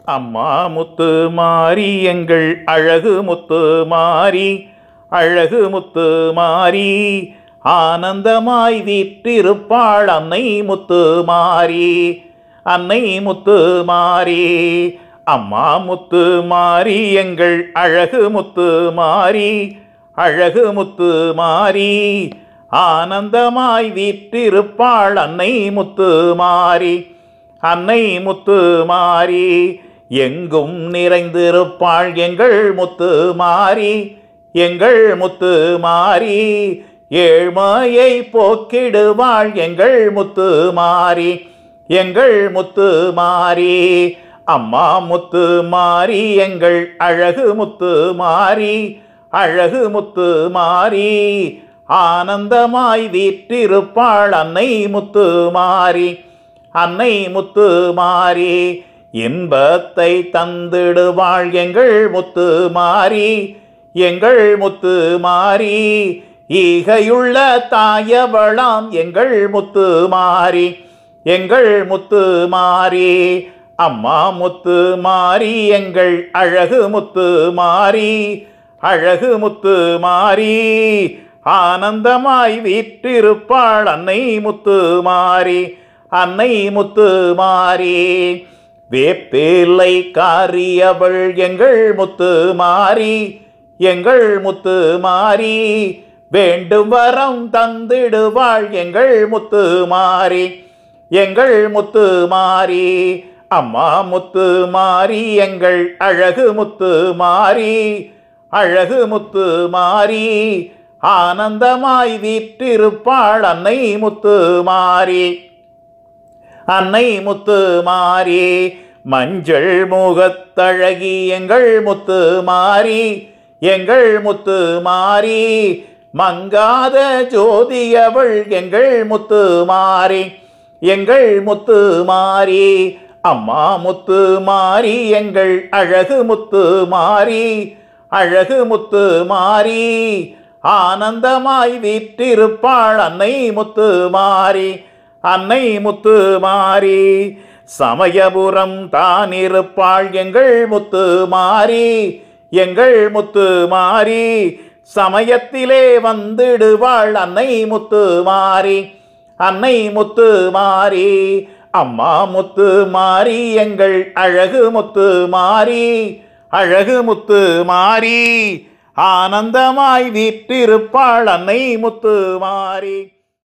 அம்மா முத்து மாரி எங்கள் அழகு முத்து மாரி அழகு முத்து மாரி ஆனந்தமாய் வீற்றிருப்பாள் அன்னை முத்து மாரி அன்னை முத்து மாரி அம்மா முத்து மாரி எங்கள் அழகு முத்து மாரி அழகு முத்து மாரி ஆனந்தமாய் வீற்றிருப்பாள் அன்னை முத்து மாரி அன்னை முத்து மாரி எங்கும் நிறைந்திருப்பாள் எங்கள் முத்து மாரி எங்கள் முத்து மாரி ஏழ்மையை போக்கிடுவாள் எங்கள் முத்து மாரி எங்கள் முத்து மாரி அம்மா முத்து மாரி எங்கள் அழகு முத்து மாரி அழகு முத்து மாரி ஆனந்தமாய் வீற்றிருப்பாள் அன்னை முத்து மாரி அன்னை முத்து மாரி இன்பத்தை தந்திடுவாள் எங்கள் முத்து மாரி எங்கள் முத்து மாரி ஈகையுள்ள தாயவளாம் எங்கள் முத்து மாரி எங்கள் முத்து மாரி அம்மா முத்து மாரி எங்கள் அழகு முத்து மாரி அழகு முத்து மாரி ஆனந்தமாய் வீற்றிருப்பாள் அன்னை முத்து மாரி அன்னை முத்து மாரி வேப்பேலை காரியவள் எங்கள் முத்து மாரி எங்கள் முத்து மாரி வேண்டும் வரம் தந்திடுவாள் எங்கள் முத்து மாரி எங்கள் முத்து மாரி அம்மா முத்து மாரி எங்கள் அழகு முத்து மாரி அழகு முத்து மாரி ஆனந்தமாய் வீற்றிருப்பாள் அன்னை முத்து மாரி அன்னை முத்து மாரி மஞ்சள் முகத்தழகி எங்கள் முத்து மாரி எங்கள் முத்து மாரி மங்காத ஜோதியவள் எங்கள் முத்து மாரி எங்கள் முத்து மாரி அம்மா முத்து மாரி எங்கள் அழகு முத்து மாரி அழகு முத்து மாரி ஆனந்தமாய் வீற்றிருப்பாள் அன்னை முத்து மாரி அன்னை முத்து மாரி சமயபுரம் தான் இருப்பாள் எங்கள் முத்து மாரி எங்கள் முத்து மாரி சமயத்திலே வந்திடுவாள் அன்னை முத்து மாரி அன்னை முத்து மாரி அம்மா முத்து மாரி எங்கள் அழகு முத்து மாரி அழகு முத்து மாரி ஆனந்தமாய் வீற்றிருப்பாள் அன்னை முத்து மாரி